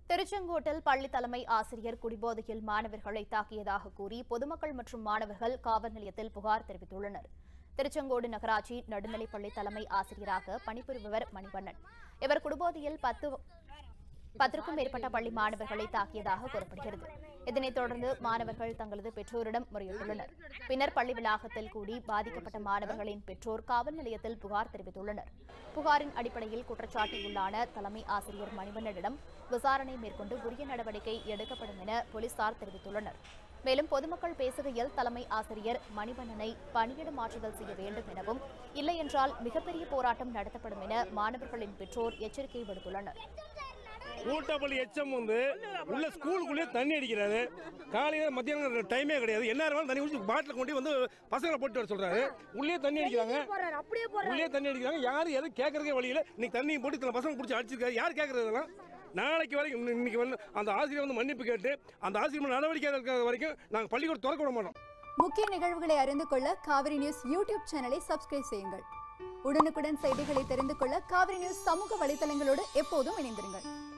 திருச்செங்கோட்டில் பள்ளி தலைமை ஆசிரியர் குடிபோதையில் மாணவர்களை தாக்கியதாக கூறி பொதுமக்கள் மற்றும் மாணவர்கள் காவல் நிலையத்தில் புகார் தெரிவித்துள்ளனர் திருச்செங்கோடு நகராட்சி நடுநிலைப்பள்ளி தலைமை ஆசிரியராக பணிபுரிபவர் மணிவண்ணன் இவர் குடிபோதையில் பத்து பத்திற்கும் மேற்பட்ட பள்ளி மாணவர்களை தாக்கியதாக கூறப்படுகிறது இதனைத் தொடர்ந்து மாணவர்கள் தங்களது பெற்றோரிடம் முறையிட்டுள்ளனர் பின்னர் பள்ளி வளாகத்தில் கூடி பாதிக்கப்பட்ட மாணவர்களின் பெற்றோர் காவல் நிலையத்தில் புகார் தெரிவித்துள்ளனர் புகாரின் அடிப்படையில் குற்றச்சாட்டியுள்ளான தலைமை ஆசிரியர் மணிவண்ணனிடம் விசாரணை மேற்கொண்டு உரிய நடவடிக்கை எடுக்கப்படும் என போலீசார் தெரிவித்துள்ளனர் மேலும் பொதுமக்கள் பேசுகையில் தலைமை ஆசிரியர் மணிவண்ணனை பணியிட மாற்றுதல் செய்ய வேண்டும் எனவும் இல்லையென்றால் மிகப்பெரிய போராட்டம் நடத்தப்படும் என மாணவர்களின் பெற்றோர் எச்சரிக்கை விடுத்துள்ளனர் ஊட்டப்பள்ளி எச்சம் வந்து உள்ள ஸ்கூலுக்குள்ளேயே தண்ணி அடிக்கிறாரு காலையில மத்தியானம் டைமே கிடையாது என்ன இருந்தாலும் தண்ணி குடிச்சு பாட்டில் கொண்டு வந்து பசங்களை போட்டு வர சொல்றாரு உள்ளே தண்ணி அடிக்கிறாங்க உள்ளே தண்ணி அடிக்கிறாங்க யாரும் எதுவும் கேட்கறதே வழியில இன்னைக்கு தண்ணி போட்டு இத்தனை பசங்க பிடிச்சி அடிச்சிருக்காரு யார் கேட்கறது இதெல்லாம் நாளைக்கு வரைக்கும் இன்னி- இன்னைக்கு வந்து அந்த ஆசிரியர் வந்து மன்னிப்பு கேட்டு அந்த ஆசிரியர் மேல நடவடிக்கை எடுக்கிற வரைக்கும் நாங்கள் பள்ளிக்கூடம் திறக்க விட மாட்டோம் முக்கிய நிகழ்வுகளை அறிந்து கொள்ள காவிரி நியூஸ் யூடியூப் சேனலை சப்ஸ்கிரைப் செய்யுங்கள் உடனுக்குடன் செய்திகளை தெரிந்து கொள்ள காவிரி நியூஸ் சமூக வலைதளங்களோடு எப்போதும் இணைந்திருங்கள்